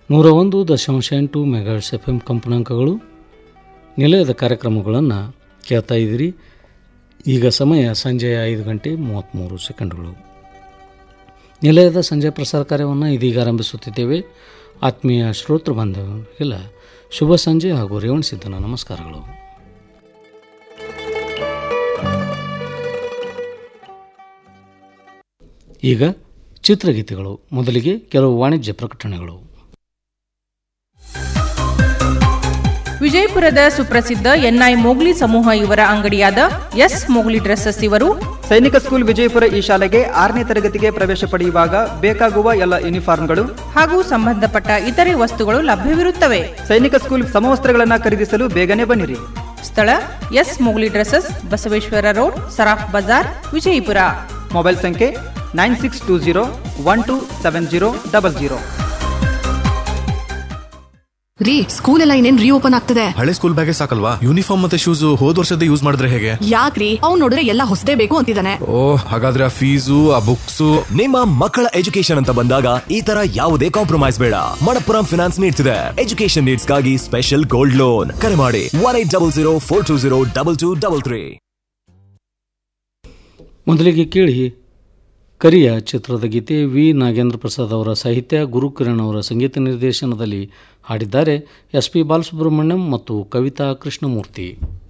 ನೂರ ಒಂದು ದಶಾಂಶ ಎಂಟು ಮೆಗಾಟ್ಸ್ ಎಫ್ ಎಂ ಕಂಪನಾಂಕಗಳು ನಿಲಯದ ಕಾರ್ಯಕ್ರಮಗಳನ್ನು ಕೇಳ್ತಾ ಇದ್ದೀರಿ ಈಗ ಸಮಯ ಸಂಜೆ ಐದು ಗಂಟೆ ಮೂವತ್ತ್ಮೂರು ಸೆಕೆಂಡ್ಗಳು ನಿಲಯದ ಸಂಜೆ ಪ್ರಸಾರ ಕಾರ್ಯವನ್ನು ಇದೀಗ ಆರಂಭಿಸುತ್ತಿದ್ದೇವೆ ಆತ್ಮೀಯ ಶ್ರೋತೃ ಬಾಂಧವರಿಗೆಲ್ಲ ಶುಭ ಸಂಜೆ ಹಾಗೂ ರೇವಣ ಸಿದ್ದನ ನಮಸ್ಕಾರಗಳು ಈಗ ಚಿತ್ರಗೀತೆಗಳು ಮೊದಲಿಗೆ ಕೆಲವು ವಾಣಿಜ್ಯ ಪ್ರಕಟಣೆಗಳು ವಿಜಯಪುರದ ಸುಪ್ರಸಿದ್ಧ ಎನ್ಐ ಮೋಗ್ಲಿ ಸಮೂಹ ಇವರ ಅಂಗಡಿಯಾದ ಎಸ್ ಮೋಗ್ಲಿ ಡ್ರೆಸ್ಸಸ್ ಇವರು ಸೈನಿಕ ಸ್ಕೂಲ್ ವಿಜಯಪುರ ಈ ಶಾಲೆಗೆ ಆರನೇ ತರಗತಿಗೆ ಪ್ರವೇಶ ಪಡೆಯುವಾಗ ಬೇಕಾಗುವ ಎಲ್ಲ ಯೂನಿಫಾರ್ಮ್ಗಳು ಹಾಗೂ ಸಂಬಂಧಪಟ್ಟ ಇತರೆ ವಸ್ತುಗಳು ಲಭ್ಯವಿರುತ್ತವೆ ಸೈನಿಕ ಸ್ಕೂಲ್ ಸಮವಸ್ತ್ರಗಳನ್ನು ಖರೀದಿಸಲು ಬೇಗನೆ ಬನ್ನಿರಿ ಸ್ಥಳ S Mowgli dresses Basaveshwara road Saraf Bazaar Vijayapura mobile ಸಂಖ್ಯೆ nine six two zero one two seven zero double zero ರೀ ಸ್ಕೂಲ್ ಎಲ್ಲ ಇನ್ನೇನ್ ರೀಓಪನ್ ಆಗ್ತದೆ ಹಳೆ ಸ್ಕೂಲ್ ಬ್ಯಾಗೆ ಸಾಕಲ್ವಾ ಯೂನಿಫಾರ್ಮ್ ಮತ್ತೆ ಶೂಸ್ ಹೋದ್ ವರ್ಷದ ಯೂಸ್ ಮಾಡಿದ್ರೆ ಹೇಗೆ ಯಾಕ್ರಿ ಅವ್ನ್ ನೋಡಿದ್ರೆ ಎಲ್ಲ ಹೊಸದೇ ಬೇಕು ಅಂತಿದ್ದಾನೆ ಓ ಹಾಗಾದ್ರೆ ಆ ಫೀಸು ಆ ಬುಕ್ಸು ನಿಮ್ಮ ಮಕ್ಕಳ ಎಜುಕೇಶನ್ ಅಂತ ಬಂದಾಗ ಈ ತರ ಯಾವುದೇ ಕಾಂಪ್ರಮೈಸ್ ಬೇಡ ಮಣಪ್ಪುರಂ ಫಿನಾನ್ಸ್ ನೀಡ್ತಿದೆ ಎಜುಕೇಶನ್ ನೀಡ್ಸ್ಗಾಗಿ ಸ್ಪೆಷಲ್ ಗೋಲ್ಡ್ ಲೋನ್ ಕರೆ ಮಾಡಿ one eight double zero four two zero double two double three ಮೊದಲಿಗೆ ಕೇಳಿ ಕರಿಯ ಚಿತ್ರದ ಗೀತೆ ವಿ ನಾಗೇಂದ್ರ ಪ್ರಸಾದ್ ಅವರ ಸಾಹಿತ್ಯ ಗುರುಕಿರಣ್ ಅವರ ಸಂಗೀತ ನಿರ್ದೇಶನದಲ್ಲಿ ಹಾಡಿದ್ದಾರೆ ಎಸ್ ಪಿ ಬಾಲಸುಬ್ರಹ್ಮಣ್ಯಂ ಮತ್ತು ಕವಿತಾ ಕೃಷ್ಣಮೂರ್ತಿ